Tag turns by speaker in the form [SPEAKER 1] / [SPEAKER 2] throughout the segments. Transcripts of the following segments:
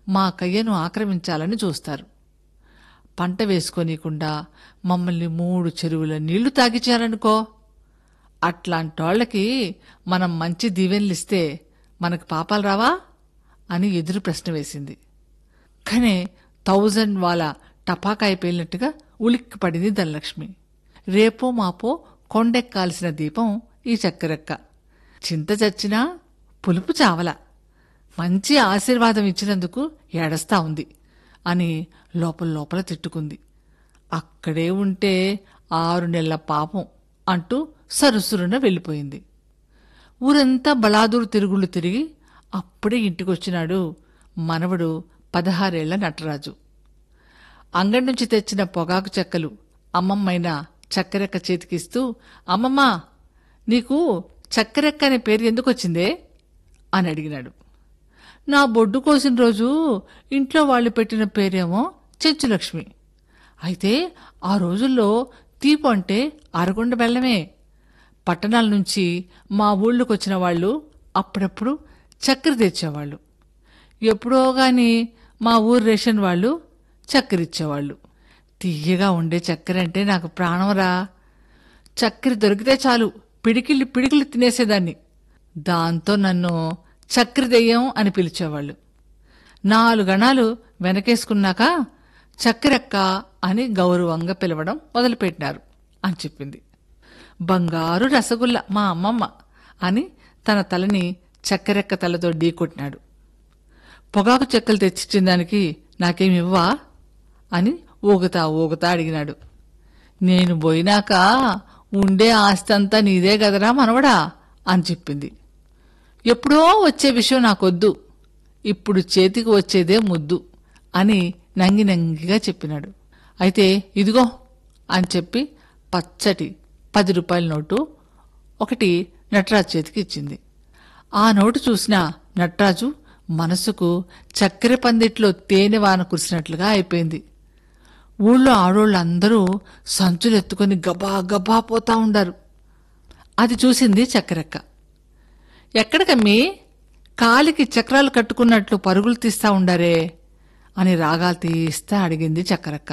[SPEAKER 1] మా కయ్యను ఆక్రమించాలని చూస్తారు పంట వేసుకోనీయకుండా మమ్మల్ని మూడు చెరువుల నీళ్లు తాగిచ్చారనుకో అట్లాంటోళ్ళకి మనం మంచి దీవెనలిస్తే మనకు పాపాలు రావా అని ఎదురు ప్రశ్న వేసింది కానీ థౌజండ్ వాళ్ళ టపాకాయ పేలినట్టుగా ఉలిక్కి పడింది ధనలక్ష్మి రేపో మాపో కొండెక్కాల్సిన దీపం ఈ చక్కెరెక్క చింత చచ్చినా పులుపు చావల మంచి ఆశీర్వాదం ఇచ్చినందుకు ఏడస్తా ఉంది అని లోపల లోపల తిట్టుకుంది అక్కడే ఉంటే ఆరు నెలల పాపం అంటూ సరుసురున వెళ్ళిపోయింది ఊరంతా బలాదూరు తిరుగుళ్ళు తిరిగి అప్పుడే ఇంటికొచ్చినాడు మనవడు పదహారేళ్ల నటరాజు అంగడి నుంచి తెచ్చిన పొగాకు చెక్కలు అమ్మమ్మైన చక్కెరెక్క చేతికిస్తూ అమ్మమ్మ నీకు చక్కెరెక్క అనే పేరు ఎందుకు వచ్చిందే అని అడిగినాడు నా బొడ్డు కోసిన రోజు ఇంట్లో వాళ్ళు పెట్టిన పేరేమో చెంచులక్ష్మి అయితే ఆ రోజుల్లో తీపు అంటే అరగుండ బెల్లమే పట్టణాల నుంచి మా ఊళ్ళోకి వచ్చిన వాళ్ళు అప్పుడప్పుడు చక్కెర తెచ్చేవాళ్ళు ఎప్పుడో గాని మా ఊరు రేషన్ వాళ్ళు చక్కెర ఇచ్చేవాళ్ళు తీయగా ఉండే చక్కెర అంటే నాకు ప్రాణంరా చక్కెర దొరికితే చాలు పిడికిళ్ళు పిడికిళ్ళు తినేసేదాన్ని దాంతో నన్ను చక్కెర దెయ్యం అని పిలిచేవాళ్ళు నాలుగణాలు వెనకేసుకున్నాక చక్కెరెక్క అని గౌరవంగా పిలవడం మొదలుపెట్టినారు అని చెప్పింది బంగారు రసగుల్ల మా అమ్మమ్మ అని తన తలని చక్కెరెక్క తలతో ఢీకొట్టినాడు పొగాకు చెక్కలు తెచ్చిచ్చిన దానికి నాకేమివ్వా అని ఊగుతా ఊగుతా అడిగినాడు నేను పోయినాక ఉండే ఆస్తి అంతా నీదే కదరా మనవడా అని చెప్పింది ఎప్పుడో వచ్చే విషయం నాకొద్దు ఇప్పుడు చేతికి వచ్చేదే ముద్దు అని నంగి నంగిగా చెప్పినాడు అయితే ఇదిగో అని చెప్పి పచ్చటి పది రూపాయల నోటు ఒకటి నటరాజు చేతికి ఇచ్చింది ఆ నోటు చూసిన నట్రాజు మనసుకు చక్కెర పందిట్లో తేనె వాన కురిసినట్లుగా అయిపోయింది ఊళ్ళో ఆడోళ్ళందరూ సంచులు ఎత్తుకొని గబా గబా పోతా ఉండారు అది చూసింది చక్కెరెక్క ఎక్కడికమ్మి కాలికి చక్రాలు కట్టుకున్నట్లు పరుగులు తీస్తా ఉండారే అని రాగాలు తీస్తా అడిగింది చక్కెరక్క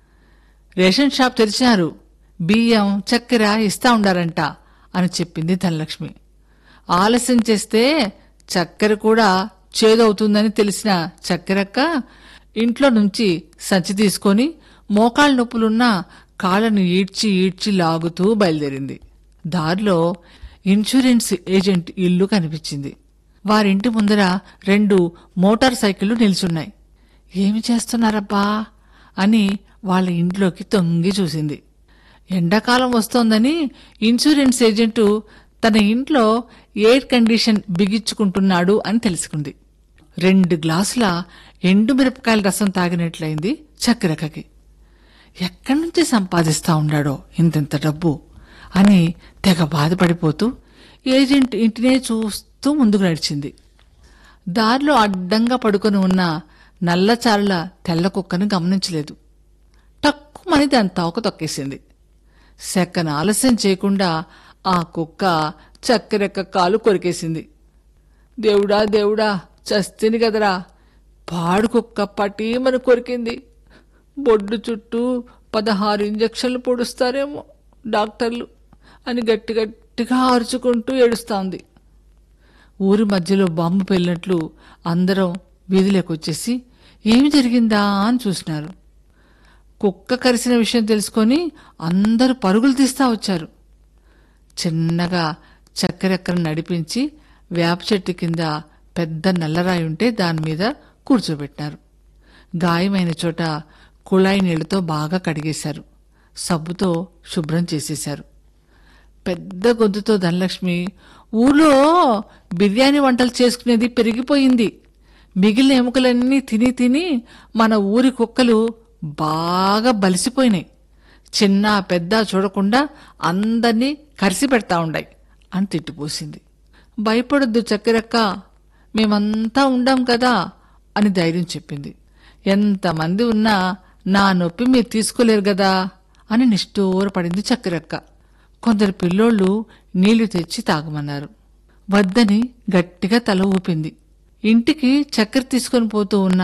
[SPEAKER 1] రేషన్ షాప్ తెరిచినారు బియ్యం చక్కెర ఇస్తా ఉండారంట అని చెప్పింది ధనలక్ష్మి ఆలస్యం చేస్తే చక్కెర కూడా చేదవుతుందని తెలిసిన చక్కెరక్క ఇంట్లో నుంచి సంచి తీసుకొని మోకాళ్ళ నొప్పులున్న కాళ్ళను ఈడ్చి ఈడ్చి లాగుతూ బయలుదేరింది దారిలో ఇన్సూరెన్స్ ఏజెంట్ ఇల్లు కనిపించింది వారింటి ముందర రెండు మోటార్ సైకిళ్లు నిల్చున్నాయి ఏమి చేస్తున్నారబ్బా అని వాళ్ళ ఇంట్లోకి తొంగి చూసింది ఎండాకాలం వస్తోందని ఇన్సూరెన్స్ ఏజెంటు తన ఇంట్లో ఎయిర్ కండిషన్ బిగించుకుంటున్నాడు అని తెలుసుకుంది రెండు గ్లాసుల ఎండు మిరపకాయల రసం తాగినట్లయింది చక్కెరకకి ఎక్కడి నుంచి సంపాదిస్తా ఉన్నాడో ఇంతింత డబ్బు అని తెగ బాధపడిపోతూ ఏజెంట్ ఇంటినే చూస్తూ ముందుకు నడిచింది దారిలో అడ్డంగా పడుకొని ఉన్న నల్లచారుల తెల్ల కుక్కను గమనించలేదు టక్కుమని దాని తోక తొక్కేసింది సెక్కన ఆలస్యం చేయకుండా ఆ కుక్క చక్కెరెక్క కాలు కొరికేసింది దేవుడా దేవుడా చస్తిని కదరా పాడు కుక్క పటీమని కొరికింది బొడ్డు చుట్టూ పదహారు ఇంజక్షన్లు పొడుస్తారేమో డాక్టర్లు అని గట్టి గట్టిగా అరుచుకుంటూ ఏడుస్తోంది ఊరి మధ్యలో బాంబు పెళ్ళినట్లు అందరం వీధిలోకొచ్చేసి ఏమి జరిగిందా అని చూసినారు కుక్క కరిసిన విషయం తెలుసుకొని అందరూ పరుగులు తీస్తా వచ్చారు చిన్నగా చక్కెరెక్కను నడిపించి వేప చెట్టు కింద పెద్ద నల్లరాయి ఉంటే దాని మీద కూర్చోబెట్టారు గాయమైన చోట కుళాయి నీళ్లతో బాగా కడిగేశారు సబ్బుతో శుభ్రం చేసేశారు పెద్ద గొంతుతో ధనలక్ష్మి ఊళ్ళో బిర్యానీ వంటలు చేసుకునేది పెరిగిపోయింది మిగిలిన ఎముకలన్నీ తిని తిని మన ఊరి కుక్కలు బాగా బలిసిపోయినాయి చిన్న పెద్ద చూడకుండా అందర్నీ కరిసి పెడతా ఉండాయి అని తిట్టిపోసింది భయపడొద్దు చక్కెరక్క మేమంతా ఉండాం కదా అని ధైర్యం చెప్పింది ఎంతమంది ఉన్నా నా నొప్పి మీరు తీసుకోలేరు కదా అని నిష్ఠూరపడింది చక్కెరక్క కొందరు పిల్లోళ్ళు నీళ్లు తెచ్చి తాగమన్నారు వద్దని గట్టిగా తల ఊపింది ఇంటికి చక్కెర తీసుకొని పోతూ ఉన్న